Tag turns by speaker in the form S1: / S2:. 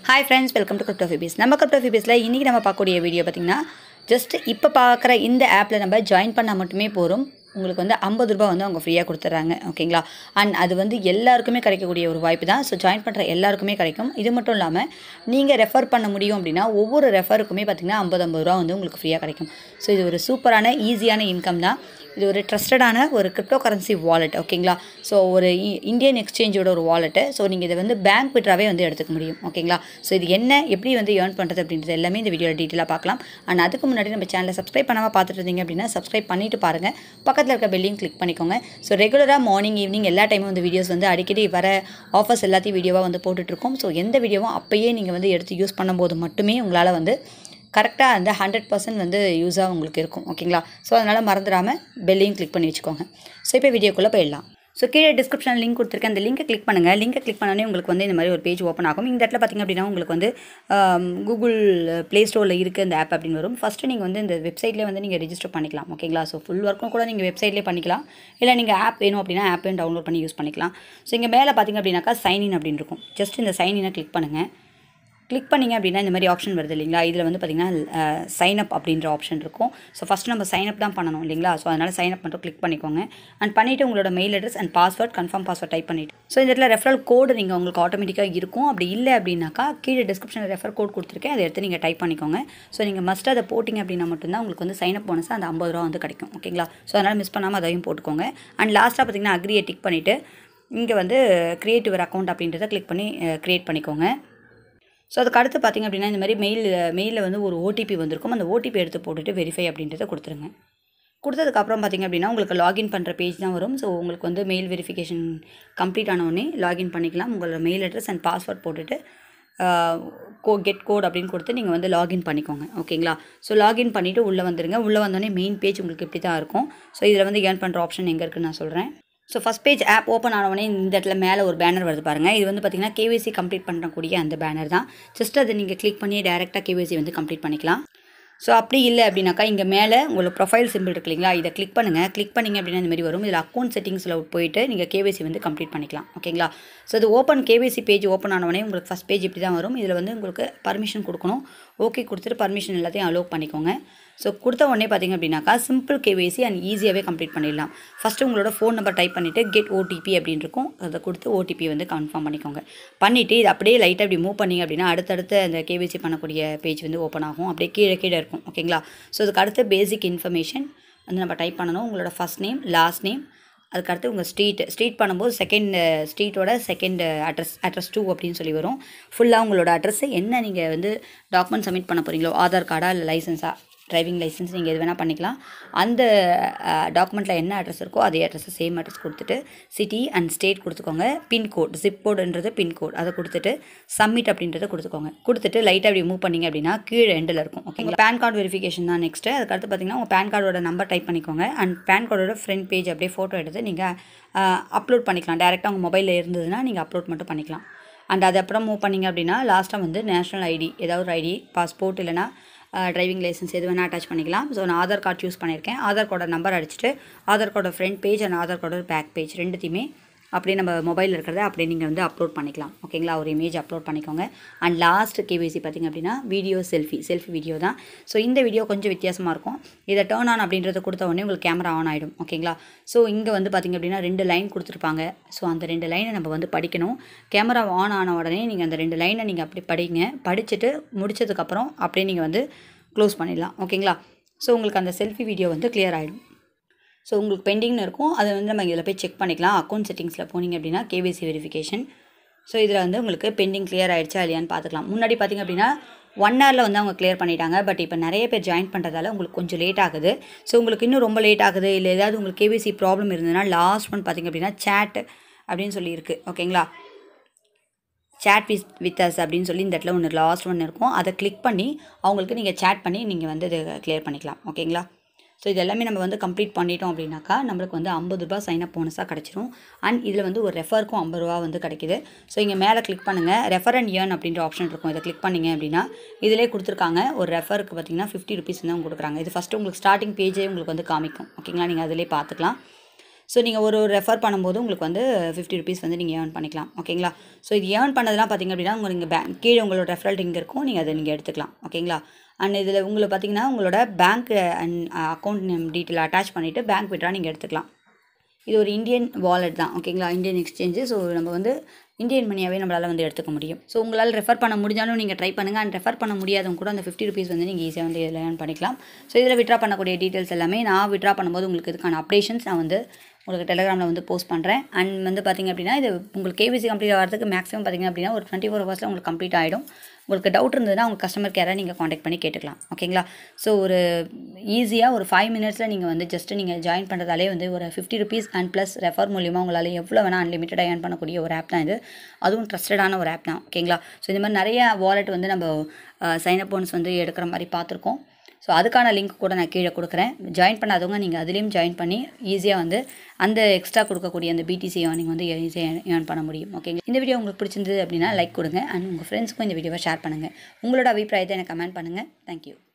S1: hi friends welcome to crypto ஃபிபிஸ் நம்ம crypto ஃபிபிஸில் இன்றைக்கி நம்ம பார்க்கக்கூடிய வீடியோ பார்த்திங்கன்னா ஜஸ்ட் இப்போ பார்க்குற இந்த ஆப்பில் நம்ம ஜாயின் பண்ணால் மட்டுமே போதும் உங்களுக்கு வந்து ஐம்பது ரூபாய் வந்து அவங்க ஃப்ரீயாக கொடுத்துட்றாங்க ஓகேங்களா அண்ட் அது வந்து எல்லாருக்குமே கிடைக்கக்கூடிய ஒரு வாய்ப்பு தான் ஸோ ஜாயின் பண்ணுற எல்லாருக்குமே கிடைக்கும் இது மட்டும் இல்லாமல் நீங்கள் ரெஃபர் பண்ண முடியும் அப்படின்னா ஒவ்வொரு ரெஃபருக்குமே பார்த்திங்கன்னா ஐம்பது ஐம்பது ரூபா வந்து உங்களுக்கு ஃப்ரீயாக கிடைக்கும் ஸோ இது ஒரு சூப்பரான ஈஸியான இன்கம் தான் இது ஒரு ட்ரஸ்டடான ஒரு கிரிப்டோ கரன்சி வாலெட் ஓகேங்களா ஸோ ஒரு இ- இந்தியன் எக்ஸ்சேஞ்சோட ஒரு வாலெட்டு ஸோ நீங்கள் இதை வந்து பேங்க் விட்ராவே வந்து எடுத்துக்க முடியும் ஓகேங்களா ஸோ இது என்ன எப்படி வந்து ஏர்ன் பண்ணுறது அப்படின்றது எல்லாமே இந்த வீடியோவில் டீட்டெயிலாக பார்க்கலாம் அண்ட் அதுக்கு முன்னாடி நம்ம சேனலை சப்ஸ்கிரைப் பண்ணாமல் பார்த்துட்டு இருந்தீங்க அப்படின்னா சப்ஸ்கிரைப் பண்ணிட்டு பாருங்கள் பக்கத்தில் இருக்க பெல்லையும் கிளிக் பண்ணிக்கோங்க ஸோ ரெகுலராக மார்னிங் ஈவினிங் எல்லா டைமும் வந்து வீடியோஸ் வந்து அடிக்கடி வர ஆஃபர்ஸ் எல்லாத்தையும் வீடியோவாக வந்து போட்டுட்ருக்கோம் ஸோ எந்த வீடியோவும் அப்போயே நீங்கள் வந்து எடுத்து யூஸ் பண்ணும்போது மட்டுமே உங்களால் வந்து கரெக்டாக அந்த ஹண்ட்ரட் பர்சன்ட் வந்து யூஸாக உங்களுக்கு இருக்கும் ஓகேங்களா ஸோ அதனால் மறந்துடாமல் பெல்லையும் கிளிக் பண்ணி வச்சுக்கோங்க ஸோ இப்போ வீடியோக்குள்ளே போயிடலாம் ஸோ கீழே டிஸ்கிரிப்ஷன் லிங்க் கொடுத்துருக்கேன் அந்த லிங்கை கிளிக் பண்ணுங்கள் லிங்கை கிளிக் பண்ணோன்னே உங்களுக்கு வந்து இந்த மாதிரி ஒரு பேஜ் ஓப்பன் ஆகும் இந்த இடத்துல பார்த்திங்க அப்படின்னா உங்களுக்கு வந்து கூகுள் ப்ளே ஸ்டோரில் இருக்குது இந்த ஆப் அப்படின்னு வரும் ஃபஸ்ட்டு நீங்கள் வந்து இந்த வெப்சைட்லேயே வந்து நீங்கள் ரெஜிஸ்டர் பண்ணிக்கலாம் ஓகேங்களா ஸோ ஃபுல் ஒர்க்கும் கூட நீங்கள் வெப்சைட்லேயே பண்ணிக்கலாம் இல்லை நீங்கள் ஆப் வேணும் அப்படின்னா ஆப்பையும் டவுன்லோட் பண்ணி யூஸ் பண்ணிக்கலாம் ஸோ இங்கே மேலே பார்த்திங்க அப்படின்னாக்கா சைன்இன் அப்படின்னு இருக்கும் ஜஸ்ட் இந்த சைன்இனை கிளிக் பண்ணுங்கள் கிளிக் பண்ணிங்க அப்படின்னா இந்த மாதிரி ஆப்ஷன் வருது இல்லைங்களா இதில் வந்து பார்த்திங்கன்னா சைன் அப் அப்படின்ற ஆப்ஷன் இருக்கும் ஸோ ஃபஸ்ட்டு நம்ம சைன் அப் தான் பண்ணணும் இல்லைங்களா ஸோ அதனால் சைன் அப் மட்டும் கிளிக் பண்ணிக்கோங்க அண்ட் பண்ணிவிட்டு உங்களோட mail address and password confirm password type பண்ணிவிட்டு ஸோ இந்த இடத்துல ரெஃபரல் கோடு நீங்கள் உங்களுக்கு ஆட்டோமேட்டிக்காக இருக்கும் அப்படி இல்லை அப்படின்னாக்கா கீழே டிஸ்கிரிப்ஷனில் ரெஃபர் கோட் கொடுத்துருக்கேன் அதை எடுத்து நீங்கள் டைப் பண்ணிக்கோங்க ஸோ நீங்கள் மஸ்ட் அதை போட்டிங்க அப்படின்னா மட்டும்தான் உங்களுக்கு வந்து சைன் அப் போனஸ் அந்த ஐம்பது ரூபா வந்து கிடைக்கும் ஓகேங்களா ஸோ அதனால் மிஸ் பண்ணாமல் அதையும் போட்டுக்கோங்க அண்ட் லாஸ்ட்டாக பார்த்தீங்கன்னா அக்ரியை டிக் பண்ணிவிட்டு இங்கே வந்து கிரியேட் யுவர் அக்கௌண்ட் அப்படின்றத கிளிக் பண்ணி க்ரியேட் பண்ணிக்கோங்க ஸோ அதுக்கு அடுத்து பார்த்திங்க அப்படின்னா இந்த மாதிரி மெயில் மெயிலில் வந்து ஒரு ஓடிபி வந்திருக்கும் அந்த ஓடிபி எடுத்து போட்டுட்டு வெரிஃபை அப்படின்றத கொடுத்துருங்க கொடுத்ததுக்கப்புறம் பார்த்திங்க அப்படின்னா உங்களுக்கு லாகின் பண்ணுற பேஜ் தான் வரும் ஸோ உங்களுக்கு வந்து மெயில் வெரிஃபிகேஷன் கம்ப்ளீட் ஆன உடனே லாகின் பண்ணிக்கலாம் உங்களோட மெயில் அட்ரஸ் அண்ட் பாஸ்வேர்ட் போட்டுட்டு கோ கெட் கோட் அப்படின்னு கொடுத்து நீங்கள் வந்து லாகின் பண்ணிக்கோங்க ஓகேங்களா ஸோ லாகின் பண்ணிவிட்டு உள்ளே வந்துடுங்க உள்ளே வந்தோடனே மெயின் பேஜ் உங்களுக்கு இப்படி தான் இருக்கும் ஸோ இதில் வந்து ஏர்ன் பண்ணுற ஆப்ஷன் எங்கே இருக்குன்னு நான் சொல்கிறேன் so first page app open ஆனவொடனே இந்த இடத்துல மேலே ஒரு பேனர் வருது பாருங்கள் இது வந்து பார்த்தீங்கன்னா கேவிசி கம்ப்ளீட் பண்ணக்கூடிய அந்த பேனர் தான் ஜஸ்ட் அதை நீங்கள் கிளிக் பண்ணி டேரெக்டாக கேவிசி வந்து கம்ப்ளீட் பண்ணிக்கலாம் ஸோ அப்படி இல்லை அப்படின்னாக்கா இங்கே மேலே உங்களுக்கு ப்ரொஃபைல் சிம்பிள் இருக்கு இல்லைங்களா இதை கிளிக் பண்ணுங்கள் கிளிக் பண்ணிங்க அப்படின்னா இந்த மாதிரி வரும் இதில் அக்கௌண்ட் செட்டிங்ஸில் போயிட்டு நீங்கள் கேவிசி வந்து கம்ப்ளீட் பண்ணிக்கலாம் ஓகேங்களா ஸோ இது ஓப்பன் கேவிசி பேஜ் ஓப்பன் ஆனவொடனே உங்களுக்கு ஃபஸ்ட் பேஜ் இப்படி தான் வரும் இதில் வந்து உங்களுக்கு பர்மிஷன் கொடுக்கணும் ஓகே கொடுத்துட்டு பர்மிஷன் எல்லாத்தையும் அலோவ் பண்ணிக்கோங்க ஸோ கொடுத்த உடனே பார்த்தீங்க அப்படின்னாக்கா சிம்பிள் கேவிசி அண்ட் ஈஸியாகவே கம்ப்ளீட் பண்ணிடலாம் ஃபஸ்ட்டு உங்களோட ஃபோன் நம்பர் டைப் பண்ணிவிட்டு கெட் ஓடிபி அப்படின்னு இருக்கும் அதை கொடுத்து ஓடிபி வந்து கன்ஃபார்ம் பண்ணிக்கோங்க பண்ணிவிட்டு இது அப்படியே லைட்டாக அப்படி மூவ் பண்ணிங்க அப்படின்னா அடுத்தடுத்து அந்த கேவிசி பண்ணக்கூடிய பேஜ் வந்து ஓப்பன் ஆகும் அப்படியே கீழே கீழே இருக்கும் ஓகேங்களா ஸோ அதுக்கு அடுத்து பேசிக் இன்ஃபர்மேஷன் வந்து நம்ம டைப் பண்ணணும் உங்களோட ஃபஸ்ட் நேம் லாஸ்ட் நேம் அதுக்கடுத்து உங்கள் ஸ்ட்ரீட் ஸ்ட்ரீட் பண்ணும்போது செகண்ட் ஸ்ட்ரீட்டோட செகண்ட் அட்ரஸ் அட்ரஸ் டூ அப்படின்னு சொல்லி வரும் ஃபுல்லாக உங்களோட அட்ரஸ் என்ன நீங்கள் வந்து டாக்குமெண்ட் சப்மிட் பண்ண போகிறீங்களோ ஆதார் கார்டா இல்லை லைசன்ஸா டிரைவிங் லைசன்ஸ் நீங்கள் எது வேணால் பண்ணிக்கலாம் அந்த டாக்குமெண்ட்டில் என்ன அட்ரஸ் இருக்கோ அதே அட்ரஸை சேம் அட்ரஸ் கொடுத்துட்டு சிட்டி அண்ட் ஸ்டேட் கொடுத்துக்கோங்க பின்கோட் ஜிப் கோடுன்றது பின்கோட் அதை கொடுத்துட்டு சப்மிட் அப்படின்றத கொடுத்துக்கோங்க கொடுத்துட்டு லைட்டாக அப்படி மூவ் பண்ணீங்க அப்படின்னா கீழே எண்டில் இருக்கும் ஓகேங்களா பேன் கார்டு வெரிஃபிகேஷன் தான் நெக்ஸ்ட்டு அதுக்கடுத்து பார்த்தீங்கன்னா உங்கள் பேன் கார்டோட நம்பர் டைப் பண்ணிக்கோங்க அண்ட் பேன் கார்டோட ஃப்ரண்ட் பேஜ் அப்படியே ஃபோட்டோ எடுத்து நீங்கள் அப்லோட் பண்ணிக்கலாம் டேரெக்டாக உங்கள் மொபைலில் இருந்ததுன்னா நீங்கள் அப்லோட் மட்டும் பண்ணிக்கலாம் அண்ட் அது அப்புறம் மூவ் பண்ணீங்க அப்படின்னா லாஸ்ட்டாக வந்து நேஷனல் ஐடி ஏதாவது ஒரு ஐடி பாஸ்போர்ட் இல்லைனா டிரைவிங் லைசன்ஸ் எது வேணால் அட்டாச் பண்ணிக்கலாம் ஸோ நான் ஆதார் கார்டு யூஸ் பண்ணியிருக்கேன் ஆதார் கார்டோட நம்பர் அடிச்சுட்டு ஆதார் கார்டோட ஃப்ரண்ட் பேஜ் அண்ட் ஆதார் கார்டோட பேக் பேஜ் ரெண்டுத்தையுமே அப்படியே நம்ம மொபைலில் இருக்கிறத அப்படியே நீங்கள் வந்து அப்லோட் பண்ணிக்கலாம் ஓகேங்களா ஒரு இமேஜ் அப்லோட் பண்ணிக்கோங்க அண்ட் லாஸ்ட் கேவிசி பார்த்திங்க அப்படின்னா வீடியோ செல்ஃபி செல்ஃபி வீடியோ தான் ஸோ இந்த வீடியோ கொஞ்சம் வித்தியாசமாக இருக்கும் இதை டேர்ன் ஆன் அப்படின்றத கொடுத்த உடனே உங்களுக்கு கேமரா ஆன் ஆகிடும் ஓகேங்களா ஸோ இங்கே வந்து பார்த்திங்க அப்படின்னா ரெண்டு லைன் கொடுத்துருப்பாங்க ஸோ அந்த ரெண்டு லைனை நம்ம வந்து படிக்கணும் கேமரா ஆன் ஆன உடனே நீங்கள் அந்த ரெண்டு லைனை நீங்கள் அப்படி படிங்க படிச்சுட்டு முடிச்சதுக்கப்புறம் அப்படியே நீங்கள் வந்து க்ளோஸ் பண்ணிடலாம் ஓகேங்களா ஸோ உங்களுக்கு அந்த செல்ஃபி வீடியோ வந்து clear ஆகிடும் ஸோ உங்களுக்கு பெண்டிங்னு இருக்கும் அதை வந்து நம்ம இதில் போய் செக் பண்ணிக்கலாம் அக்கௌண்ட் செட்டிங்ஸில் போனீங்க அப்படின்னா கேவிசி வெரிஃபிகேஷன் ஸோ இதில் வந்து உங்களுக்கு பெண்டிங் clear ஆயிடுச்சா இல்லையான்னு பார்த்துக்கலாம் முன்னாடி பார்த்திங்க அப்படின்னா ஒன் ஹவரில் வந்து அவங்க clear பண்ணிட்டாங்க பட் இப்போ நிறைய பேர் ஜாயின் பண்ணுறதால உங்களுக்கு கொஞ்சம் லேட் ஆகுது ஸோ உங்களுக்கு இன்னும் ரொம்ப லேட் ஆகுது இல்லை ஏதாவது உங்களுக்கு கேவிசி ப்ராப்ளம் இருந்ததுன்னா லாஸ்ட் ஒன் பார்த்திங்க அப்படின்னா chat அப்படின்னு சொல்லி இருக்குது ஓகேங்களா சேட் வித் வித் அஸ் அப்படின்னு சொல்லி இந்த இடத்துல ஒன்று லாஸ்ட் ஒன்று இருக்கும் அதை கிளிக் பண்ணி அவங்களுக்கு நீங்கள் சேட் பண்ணி நீங்கள் வந்து இதை கிளியர் பண்ணிக்கலாம் ஓகேங்களா ஸோ இது எல்லாமே நம்ம வந்து கம்ப்ளீட் பண்ணிட்டோம் அப்படின்னாக்கா நம்மளுக்கு வந்து ஐம்பது ரூபாய் சைன் அப் போனஸாக கிடச்சிரும் அண்ட் இதில் வந்து ஒரு ரெஃபருக்கும் ஐம்பது ரூபா வந்து கிடைக்குது ஸோ இங்கே மேலே கிளிக் பண்ணுங்கள் ரெஃபர் அண்ட் ஏர்ன் அப்படின்ற ஆப்ஷன் இருக்கும் இதை கிளிக் பண்ணிங்க அப்படின்னா இதிலே கொடுத்துருக்காங்க ஒரு ரெஃபருக்கு பார்த்தீங்கன்னா ஃபிஃப்டி ருபீஸ் வந்து அவங்க கொடுக்குறாங்க இது ஃபஸ்ட்டு உங்களுக்கு ஸ்டார்டிங் பேஜே உங்களுக்கு வந்து காமிக்கும் ஓகேங்களா நீங்கள் அதிலே பார்த்துக்கலாம் ஸோ நீங்கள் ஒரு ஒரு ரெஃபர் பண்ணும்போது உங்களுக்கு வந்து ஃபிஃப்டி ருபீஸ் வந்து நீங்கள் ஏர்ன் பண்ணிக்கலாம் ஓகேங்களா ஸோ இது ஏர்ன் பண்ணதெல்லாம் பார்த்தீங்க அப்படின்னா உங்களுக்கு நீங்கள் பேங்க் கீழே உங்களோட ரெஃபரல் லிங்க் இருக்கும் நீங்கள் அதை நீங்கள் எடுத்துக்கலாம் ஓகேங்களா அண்ட் இதில் உங்களுக்கு பார்த்தீங்கன்னா உங்களோட bank and account detail attach பண்ணிவிட்டு பேங்க் விட்ரா நீங்கள் எடுத்துக்கலாம் இது ஒரு இந்தியன் வாலெட் தான் ஓகேங்களா இந்தியன் எக்ஸ்சேஞ்சு ஸோ நம்ம வந்து இந்தியன் மணியாகவே நம்மளால் வந்து எடுத்துக்க முடியும் ஸோ உங்களால் ரெஃபர் பண்ண முடிஞ்சாலும் நீங்கள் ட்ரை பண்ணுங்கள் அண்ட் ரெஃபர் பண்ண முடியாதவங்க கூட அந்த ஃபிஃப்டி ருபீஸ் வந்து நீங்கள் ஈஸியாக வந்து இதில் ஏர்ன் பண்ணிக்கலாம் ஸோ இதில் விட்ரா பண்ணக்கூடிய டீட்டெயில்ஸ் எல்லாமே நான் விட்ரா பண்ணும்போது உங்களுக்கு இதுக்கான அப்டேஷன்ஸ் நான் வந்து உங்களுக்கு டெலிகிராமில் வந்து போஸ்ட் பண்ணுறேன் அண்ட் வந்து பார்த்திங்க அப்படின்னா இது உங்களுக்கு கேவிசி கம்ப்ளீட் ஆகிறதுக்கு மேக்ஸிமம் பார்த்திங்க அப்படின்னா ஒரு டுவெண்ட்டி ஃபோர் ஹவர்ஸில் உங்களுக்கு கம்ப்ளீட் ஆகிடும் உங்களுக்கு டவுட் இருந்ததுன்னா உங்கள் கஸ்டமர் கேரை நீங்கள் காண்டாக்ட் பண்ணி கேட்டுக்கலாம் ஓகேங்களா ஸோ ஒரு ஈஸியாக ஒரு ஃபைவ் மினிட்ஸில் நீங்கள் வந்து ஜஸ்ட்டு நீங்கள் ஜாயின் பண்ணுறதாலே வந்து ஒரு fifty rupees and plus refer மூலியமாக உங்களால் எவ்வளோ வேணால் அன்லிமிட்டடாக ஏர்ன் பண்ணக்கூடிய ஒரு ஆப் தான் இது அதுவும் ட்ரஸ்டடான ஒரு ஆப் தான் ஓகேங்களா ஸோ இந்த மாதிரி நிறைய வாலெட் வந்து நம்ம சைன் அப் போனஸ் வந்து எடுக்கிற மாதிரி பார்த்துருக்கோம் ஸோ அதுக்கான லிங்க் கூட நான் கீழே கொடுக்குறேன் ஜாயின் பண்ணாதவங்க நீங்கள் அதுலேயும் ஜாயின் பண்ணி ஈஸியாக வந்து அந்த எக்ஸ்ட்ரா கொடுக்கக்கூடிய அந்த பிடிசி நீங்கள் வந்து ஈஸியாக ஏர்ன் பண்ண முடியும் ஓகேங்க இந்த வீடியோ உங்களுக்கு பிடிச்சிருந்தது அப்படின்னா லைக் கொடுங்க அண்ட் உங்கள் ஃப்ரெண்ட்ஸ்க்கும் இந்த வீடியோவை ஷேர் பண்ணுங்கள் உங்களோட அபிப்பிராயத்தை எனக்கு கமெண்ட் பண்ணுங்கள் தேங்க்யூ